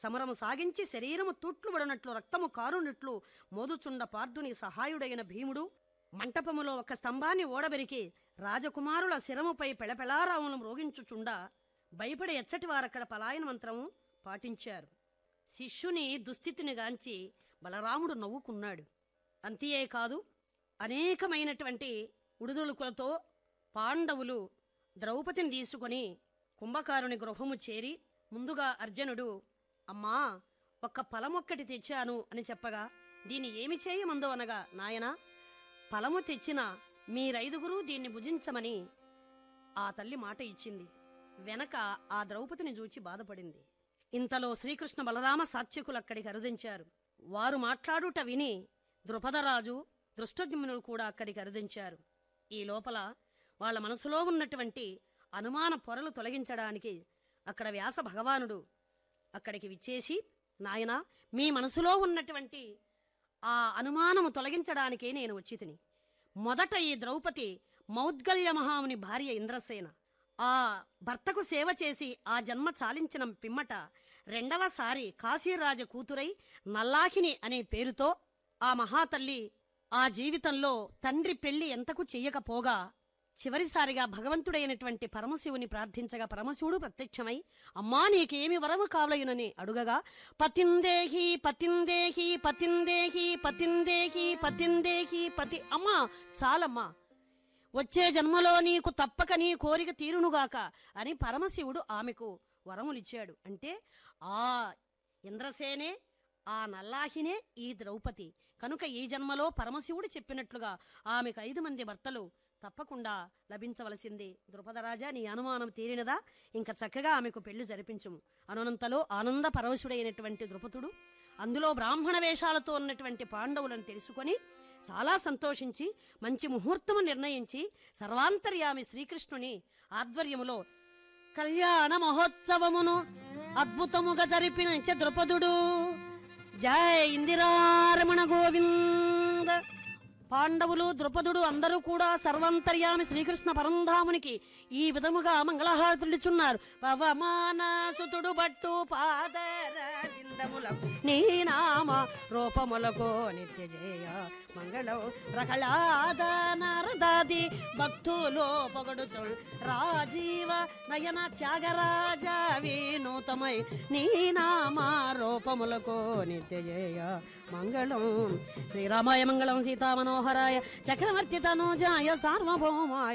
సమరము సాగించి శరీరము తుట్లు పడినట్లు రక్తము కారునట్లు మోదుచుండ పార్థుని సహాయుడైన భీముడు మంటపములో ఒక స్తంభాన్ని ఓడబెరికి రాజకుమారుల శిరముపై పెళపెళారావును మ్రోగించుచుండా భయపడి ఎచ్చటి వారక్కడ పలాయన మంత్రము పాటించారు శిష్యుని దుస్థితిని గాంచి బలరాముడు నవ్వుకున్నాడు అంతే కాదు అనేకమైనటువంటి ఉడుదులుకులతో పాండవులు ద్రౌపదిని తీసుకొని కుంభకారుని గృహము చేరి ముందుగా అర్జునుడు అమ్మా ఒక్క ఫలమొక్కటి తెచ్చాను అని చెప్పగా దీన్ని ఏమి చేయమందో అనగా నాయనా ఫలము తెచ్చిన మీరైదుగురు దీన్ని భుజించమని ఆ తల్లి మాట ఇచ్చింది వెనక ఆ ద్రౌపదిని చూచి బాధపడింది ఇంతలో శ్రీకృష్ణ బలరామ సాత్యకులు అక్కడికి అరుదించారు వారు మాట్లాడుట విని ద్రుపదరాజు దృష్టజ్ఞునులు కూడా అక్కడికి అరుదించారు ఈ లోపల వాళ్ళ మనసులో ఉన్నటువంటి అనుమాన పొరలు తొలగించడానికి అక్కడ వ్యాస భగవానుడు అక్కడికి విచ్చేసి నాయనా మీ మనసులో ఉన్నటువంటి ఆ అనుమానము తొలగించడానికే నేను వచ్చి తిని మొదట ఈ ద్రౌపది మౌద్గల్య మహాముని భార్య ఇంద్రసేన ఆ భర్తకు సేవ చేసి ఆ జన్మ చాలించిన పిమ్మట రెండవసారి కాశీరాజ కూతురై నల్లాకిని అనే పేరుతో ఆ మహాతల్లి ఆ జీవితంలో తండ్రి పెళ్లి ఎంతకు చెయ్యకపోగా చివరిసారిగా భగవంతుడైనటువంటి పరమశివుని ప్రార్థించగా పరమశివుడు ప్రత్యక్షమై అమ్మా నీకేమి వరము కావలయునని అడుగగా పతిందేహి పతిందేహి పతిందేహి పతిందేహి పతిందేహి పతి అమ్మా చాలమ్మా వచ్చే జన్మలో నీకు తప్పక నీ కోరిక తీరునుగాక అని పరమశివుడు ఆమెకు వరములిచ్చాడు అంటే ఆ ఇంద్రసేనే ఆ నల్లాహినే ఈ ద్రౌపది కనుక ఈ జన్మలో పరమశివుడు చెప్పినట్లుగా ఆమెకు ఐదు మంది భర్తలు తప్పకుండా లభించవలసింది ద్రుపదరాజా నీ అనుమానం తీరినదా ఇంకా చక్కగా ఆమెకు పెళ్లి జరిపించుము అనునంతలో ఆనంద పరవశుడైనటువంటి ద్రుపదుడు అందులో బ్రాహ్మణ వేషాలతో ఉన్నటువంటి పాండవులను తెలుసుకొని చాలా సంతోషించి మంచి ముహూర్తము నిర్ణయించి సర్వాంతర్యామి శ్రీకృష్ణుని ఆధ్వర్యములో కళ్యాణ మహోత్సవమును అద్భుతముగా జరిపిన ద్రుపదుడు జై ఇందిరారమణ గోవింద పాండవులు ద్రుపదుడు అందరూ కూడా సర్వంతర్యామి శ్రీకృష్ణ పరంధామునికి ఈ విధముగా మంగళహారతులిచున్నారు పవమానసుతుడు బట్టు పాదరవిందములకు నీ నామ రూపములకు నిత్య జయ మంగళం ప్రహ్లాద నరదాది భక్తులు పొగడుచు రాజీవ నయన త్యాగరాజ వినూతమై నీ నామ రూపములకు నిత్య జయ మంగళం శ్రీరామాయ మంగళం సీతామనోహరాయ చక్రవర్తి తనూజాయ సార్వభౌమాయ